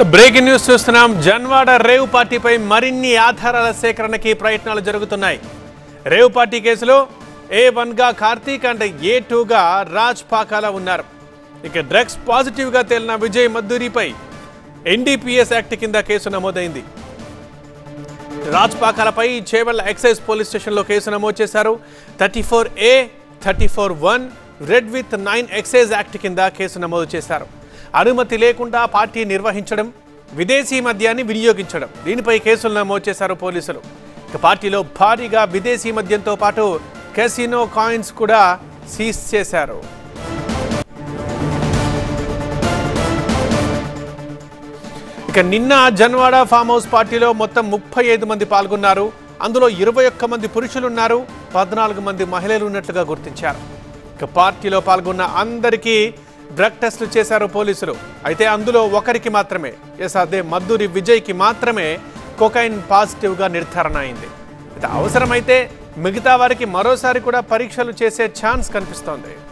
breaking news చూస్తున్నాం Janwada rave పార్టీపై మరిన్ని ఆధారాల సేకరణకి ప్రయత్నాలు జరుగుతున్నాయి రేవ్ పార్టీ కేసులో ఏ వన్గా కార్తీక్ అండ్ ఏ టూగా రాజ్ పాకాల ఉన్నారు ఇక డ్రగ్స్ పాజిటివ్గా తేలిన విజయ్ మద్దూరిపై ఎన్డీపీఎస్ యాక్ట్ కింద కేసు నమోదైంది రాజ్ పాకాలపై చేవెళ్ల ఎక్సైజ్ పోలీస్ స్టేషన్లో కేసు నమోదు చేశారు thirty four A thirty four one read with nine excise act కింద కేసు నమోదు చేశారు అనుమతి లేకుండా పార్టీ నిర్వహించడం విదేశీ మద్యాన్ని వినియోగించడం దీనిపై కేసులు నమోదు చేశారు పోలీసులు ఇక పార్టీలో భారీగా విదేశీ మద్యంతో పాటు కెసినో కాయిన్స్ కూడా సీజ్ చేశారు ఇక నిన్న జన్వాడ ఫామ్ హౌస్ పార్టీలో మొత్తం ముప్పై ఐదు మంది పాల్గొన్నారు అందులో ఇరవై ఒక్క మంది పురుషులున్నారు పద్నాలుగు మంది మహిళలు ఉన్నట్లుగా గుర్తించారు ఇక పార్టీలో పాల్గొన్న అందరికీ డ్రగ్ టెస్టులు చేశారు పోలీసులు అయితే అందులో ఒకరికి మాత్రమే ఎస్ అదే మద్దూరి విజయ్కి మాత్రమే కొకైన్ పాజిటివ్గా నిర్ధారణ అయింది అయితే అవసరమైతే మిగతా వారికి మరోసారి కూడా పరీక్షలు చేసే ఛాన్స్ కనిపిస్తోంది